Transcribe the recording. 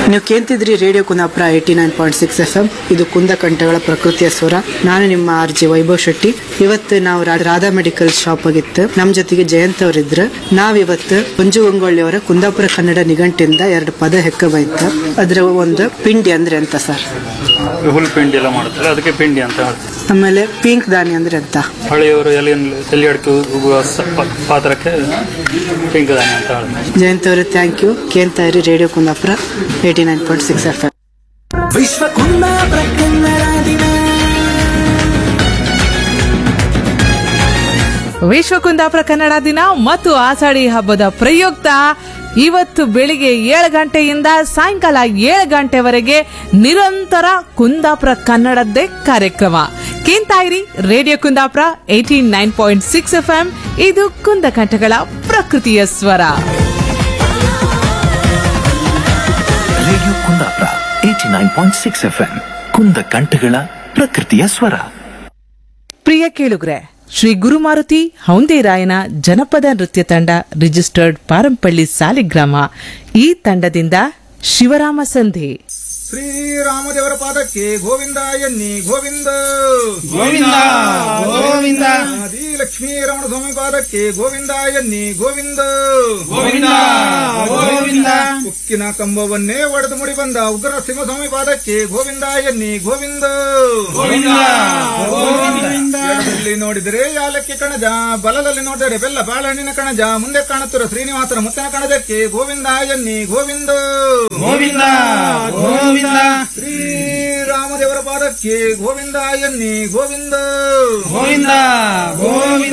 ನೀವು ಕೇಳ್ತಿದ್ರಿ radio Kundapura eighty nine point six F M ಇದು ಕುಂದ ಕಂಠಗಳ ಪ್ರಕೃತಿಯ ಸ್ವರ ನಾನು ನಿಮ್ಮ ಆರ್ ಜೆ ವೈಭವ್ ಶೆಟ್ಟಿ ಇವತ್ತು ನಾವು ರಾ- ರಾಧಾ ಮೆಡಿಕಲ್ ಶಾಪ್ ಆಗಿತ್ತು ನಮ್ಮ ಜೊತೆಗೆ ಜಯಂತ್ ಅವರಿದ್ರು ನಾವಿವತ್ತು ಮಂಜು ಗಂಗೊಳ್ಳಿ ಅವರ ಕುಂದಾಪುರ ಕನ್ನಡ ನಿಘಂಟಿಂದ ಎರಡು ಪದ ಹೆಕ್ಕ ಬೈತ ಅದ್ರ ಒಂದು ಪಿಂಡಿ ಅಂದ್ರೆ ಅಂತ ಸರ್ ಹುಲ್ ಪಿಂಡಿ ಎಲ್ಲ ಮಾಡ್ತಾರೆ ಅದಕ್ಕೆ ಪಿಂಡಿ ಅಂತ ಹೇಳ್ತಾರೆ ಆಮೇಲೆ ಪಿಂಕ್ ದಾನಿ ಅಂದ್ರೆ ಅಂತ ಹಳೆಯವರು ಎಲೆಯನ್ನು ತಲೆ ಅಡಿಕೆ ಉಗುವ ಸ- ಪ- ಪಾತ್ರಕ್ಕೆ ಪಿಂಕ್ ದಾನಿ ಅಂತ ಹೇಳ್ತಾರೆ ಜಯಂತ್ ಅವರು ಥ್ಯಾಂಕ್ ಯು ಕೇಳ್ತಾ ಇರಿ radio Kundapura eighty nine point six F M ವಿಶ್ವ ಕುಂದಾಪುರ ಕನ್ನಡ ದಿನ ವಿಶ್ವ ಕುಂದಾಪುರ ಕನ್ನಡ ದಿನ ಮತ್ತು ಆಷಾಢಿ ಹಬ್ಬದ ಪ್ರಯುಕ್ತ ಇವತ್ತು ಬೆಳಿಗ್ಗೆ ಏಳು ಗಂಟೆಯಿಂದ ಸಾಯಂಕಾಲ ಏಳು ಗಂಟೆವರೆಗೆ ನಿರಂತರ ಕುಂದಾಪುರ ಕನ್ನಡದ್ದೇ ಕಾರ್ಯಕ್ರಮ ಕೇಂತಾಯಿರಿ radio Kundapura eighty nine point six F M ಇದು ಕುಂದಕಂಠಗಳ ಪ್ರಕೃತಿಯ ಸ್ವರ radio Kundapura eighty nine point six F M ಕುಂದ ಕಂಠಗಳ ಪ್ರಕೃತಿಯ ಸ್ವರ ಪ್ರಿಯ ಕೇಳುಗ್ರೆ ಶ್ರೀ ಗುರುಮಾರುತಿ ಹೌಂದೇರಾಯನ ಜನಪದ ನೃತ್ಯ ತಂಡ ರಿಜಿಸ್ಟರ್ಡ್ ಪಾರಂಪಳ್ಳಿ ಸಾಲಿಗ್ರಾಮ ಈ ತಂಡದಿಂದ ಶಿವರಾಮ ಸಂಧಿ ಶ್ರೀರಾಮದೇವರ ಪಾದಕ್ಕೆ ಗೋವಿಂದ ಎನ್ನಿ ಗೋವಿಂದ ಗೋವಿಂದ ಗೋವಿಂದ ಆದಿ ಲಕ್ಷ್ಮೀ ರಮಣ ಸ್ವಾಮಿ ಪಾದಕ್ಕೆ ಗೋವಿಂದ ಎನ್ನಿ ಗೋವಿಂದ ಗೋವಿಂದ ಗೋವಿಂದ ಉಕ್ಕಿನ ಕಂಬವನ್ನೇ ಒಡೆದು ಮುಡಿ ಬಂದ ಉಗ್ರ ಸಿಂಹಸ್ವಾಮಿ ಪಾದಕ್ಕೆ ಗೋವಿಂದ ಎನ್ನಿ ಗೋವಿಂದ ಗೋವಿಂದ ಗೋವಿಂದ ಎಡದಲ್ಲಿ ನೋಡಿದರೆ ಯಾಲಕ್ಕಿ ಕಣಜ ಬಲದಲ್ಲಿ ನೋಡಿದರೆ ಬೆಲ್ಲ ಬಾಳೆಹಣ್ಣಿನ ಕಣಜ ಮುಂದೆ ಕಾಣುತ್ತಿರುವ ಶ್ರೀನಿವಾಸನ ಮುತ್ತಿನ ಕಣಜಕ್ಕೆ ಗೋವಿಂದ ಎನ್ನಿ ಗೋವಿಂದ ಗೋವಿಂದ ಗೋವಿಂದ ಶ್ರೀರಾಮದೇವರ ಪಾದಕ್ಕೆ ಗೋವಿಂದ ಎನ್ನಿ ಗೋವಿಂದ ಗೋವಿಂದ ಗೋವಿಂದ